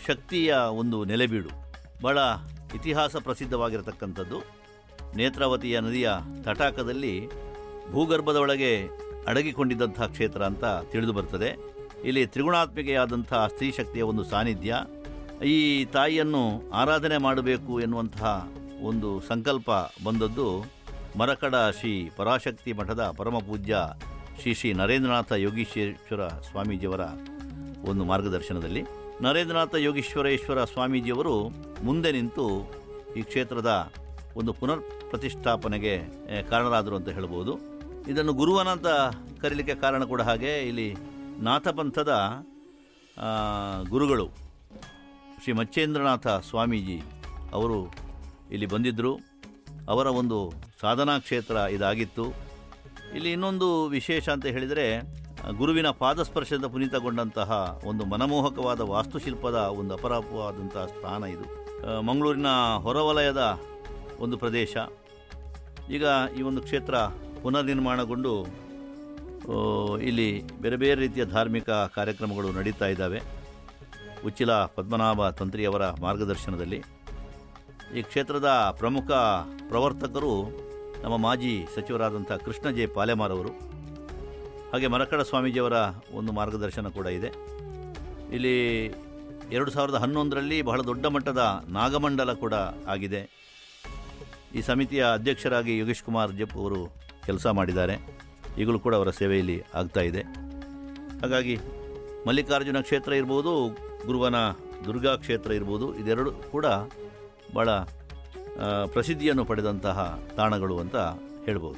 ಶಕ್ತಿಯ ಒಂದು ನೆಲೆಬೀಡು ಬಹಳ ಇತಿಹಾಸ ಪ್ರಸಿದ್ಧವಾಗಿರತಕ್ಕಂಥದ್ದು ನೇತ್ರಾವತಿಯ ನದಿಯ ತಟಾಕದಲ್ಲಿ ಭೂಗರ್ಭದ ಒಳಗೆ ಅಡಗಿಕೊಂಡಿದ್ದಂತಹ ಕ್ಷೇತ್ರ ಅಂತ ತಿಳಿದು ಬರ್ತದೆ ಇಲ್ಲಿ ತ್ರಿಗುಣಾತ್ಮಿಕೆಯಾದಂತಹ ಸ್ತ್ರೀ ಶಕ್ತಿಯ ಒಂದು ಸಾನ್ನಿಧ್ಯ ಈ ತಾಯಿಯನ್ನು ಆರಾಧನೆ ಮಾಡಬೇಕು ಎನ್ನುವಂತಹ ಒಂದು ಸಂಕಲ್ಪ ಬಂದದ್ದು ಮರಕಡ ಶ್ರೀ ಪರಾಶಕ್ತಿ ಮಠದ ಪರಮ ಪೂಜ್ಯ ಶ್ರೀ ಶ್ರೀ ನರೇಂದ್ರನಾಥ ಯೋಗೀಶ್ವರ ಸ್ವಾಮೀಜಿಯವರ ಒಂದು ಮಾರ್ಗದರ್ಶನದಲ್ಲಿ ನರೇಂದ್ರನಾಥ ಯೋಗೀಶ್ವರೇಶ್ವರ ಸ್ವಾಮೀಜಿಯವರು ಮುಂದೆ ನಿಂತು ಈ ಕ್ಷೇತ್ರದ ಒಂದು ಪುನರ್ ಪ್ರತಿಷ್ಠಾಪನೆಗೆ ಆ, ಕಾರಣರಾದರು ಅಂತ ಹೇಳ್ಬೋದು ಇದನ್ನು ಗುರುವನ ಅಂತ ಕರೀಲಿಕ್ಕೆ ಕಾರಣ ಕೂಡ ಹಾಗೆ ಇಲ್ಲಿ ನಾಥಪಂಥದ ಆ, ಗುರುಗಳು ಶ್ರೀ ಮಚ್ಚೇಂದ್ರನಾಥ ಸ್ವಾಮೀಜಿ ಅವರು ಇಲ್ಲಿ ಬಂದಿದ್ದರು ಅವರ ಒಂದು ಸಾಧನಾ ಕ್ಷೇತ್ರ ಇದಾಗಿತ್ತು ಇಲ್ಲಿ ಇನ್ನೊಂದು ವಿಶೇಷ ಅಂತ ಹೇಳಿದರೆ ಆ, ಗುರುವಿನ ಪಾದಸ್ಪರ್ಶದಿಂದ ಪುನೀತಗೊಂಡಂತಹ ಒಂದು ಮನಮೋಹಕವಾದ ವಾಸ್ತುಶಿಲ್ಪದ ಒಂದು ಅಪರೂಪವಾದಂತಹ ಸ್ಥಾನ ಇದು ಆ, ಮಂಗಳೂರಿನ ಹೊರವಲಯದ ಒಂದು ಪ್ರದೇಶ ಈಗ ಈ ಒಂದು ಕ್ಷೇತ್ರ ಪುನರ್ನಿರ್ಮಾಣಗೊಂಡು ಆ, ಇಲ್ಲಿ ಬೇರೆ ಬೇರೆ ರೀತಿಯ ಧಾರ್ಮಿಕ ಕಾರ್ಯಕ್ರಮಗಳು ನಡೀತಾ ಇದ್ದಾವೆ ಉಚ್ಚಿಲ ಪದ್ಮನಾಭ ತಂತ್ರಿಯವರ ಮಾರ್ಗದರ್ಶನದಲ್ಲಿ ಈ ಕ್ಷೇತ್ರದ ಪ್ರಮುಖ ಪ್ರವರ್ತಕರು ನಮ್ಮ ಮಾಜಿ ಸಚಿವರಾದಂಥ ಕೃಷ್ಣ ಜೆ ಪಾಲೆಮಾರ್ ಅವರು ಹಾಗೆ ಮರಕಡ ಸ್ವಾಮೀಜಿಯವರ ಒಂದು ಮಾರ್ಗದರ್ಶನ ಕೂಡ ಇದೆ ಇಲ್ಲಿ ಎರಡು ಸಾವಿರದ ಹನ್ನೊಂದರಲ್ಲಿ ಬಹಳ ದೊಡ್ಡ ಮಟ್ಟದ ನಾಗಮಂಡಲ ಕೂಡ ಆಗಿದೆ ಈ ಸಮಿತಿಯ ಅಧ್ಯಕ್ಷರಾಗಿ ಯೋಗೇಶ್ ಕುಮಾರ್ ಜಪ್ ಅವರು ಕೆಲಸ ಮಾಡಿದ್ದಾರೆ ಈಗಲೂ ಕೂಡ ಅವರ ಸೇವೆಯಲ್ಲಿ ಆಗ್ತಾ ಇದೆ ಹಾಗಾಗಿ ಮಲ್ಲಿಕಾರ್ಜುನ ಕ್ಷೇತ್ರ ಇರ್ಬೋದು ಗುರುವನ ದುರ್ಗಾ ಕ್ಷೇತ್ರ ಇರ್ಬೋದು ಇದೆರಡು ಕೂಡ ಭಾಳ ಆ, ಪ್ರಸಿದ್ಧಿಯನ್ನು ಪಡೆದಂತಹ ತಾಣಗಳು ಅಂತ ಹೇಳ್ಬೋದು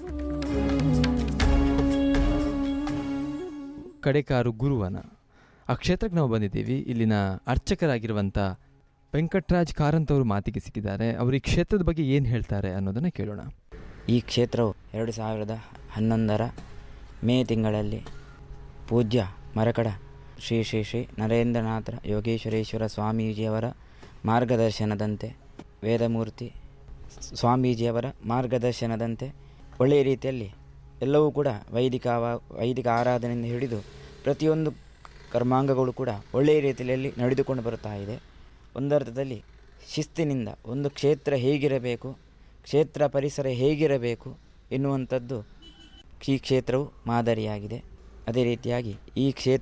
ಕಡೆಕಾರು ಗುರುವನ ಆ ಕ್ಷೇತ್ರಕ್ಕೆ ನಾವು ಬಂದಿದ್ದೀವಿ ಇಲ್ಲಿನ ಅರ್ಚಕರಾಗಿರುವಂಥ ವೆಂಕಟರಾಜ್ ಕಾರಂತ್ ಅವರು ಮಾತಿಗೆ ಸಿಕ್ಕಿದ್ದಾರೆ ಅವರು ಈ ಕ್ಷೇತ್ರದ ಬಗ್ಗೆ ಏನು ಹೇಳ್ತಾರೆ ಅನ್ನೋದನ್ನು ಕೇಳೋಣ ಈ ಕ್ಷೇತ್ರವು ಎರಡು ಸಾವಿರದ ಹನ್ನೊಂದರ ಮೇ ತಿಂಗಳಲ್ಲಿ ಪೂಜ್ಯ ಮರಕಡ ಶ್ರೀ ಶ್ರೀ ಶ್ರೀ ನರೇಂದ್ರನಾಥ ಯೋಗೇಶ್ವರೇಶ್ವರ ಸ್ವಾಮೀಜಿಯವರ ಮಾರ್ಗದರ್ಶನದಂತೆ ವೇದಮೂರ್ತಿ ಸ್ವಾಮೀಜಿಯವರ ಮಾರ್ಗದರ್ಶನದಂತೆ ಒಳ್ಳೆಯ ರೀತಿಯಲ್ಲಿ ಎಲ್ಲವೂ ಕೂಡ ವೈದಿಕ ಆವ- ವೈದಿಕ ಆರಾಧನೆಯಿಂದ ಹಿಡಿದು ಪ್ರತಿಯೊಂದು ಕರ್ಮಾಂಗಗಳು ಕೂಡ ಒಳ್ಳೆಯ ರೀತಿಯಲ್ಲಿ ನಡೆದುಕೊಂಡು ಬರುತ್ತಾ ಇದೆ ಒಂದರ್ಥದಲ್ಲಿ ಶಿಸ್ತಿನಿಂದ ಒಂದು ಕ್ಷೇತ್ರ ಹೇಗಿರಬೇಕು ಕ್ಷೇತ್ರ ಪರಿಸರ ಹೇಗಿರಬೇಕು ಎನ್ನುವಂಥದ್ದು ಈ ಕ್ಷೇತ್ರವು ಮಾದರಿಯಾಗಿದೆ ಅದೇ ರೀತಿಯಾಗಿ ಈ ಕ್ಷೇತ್ರ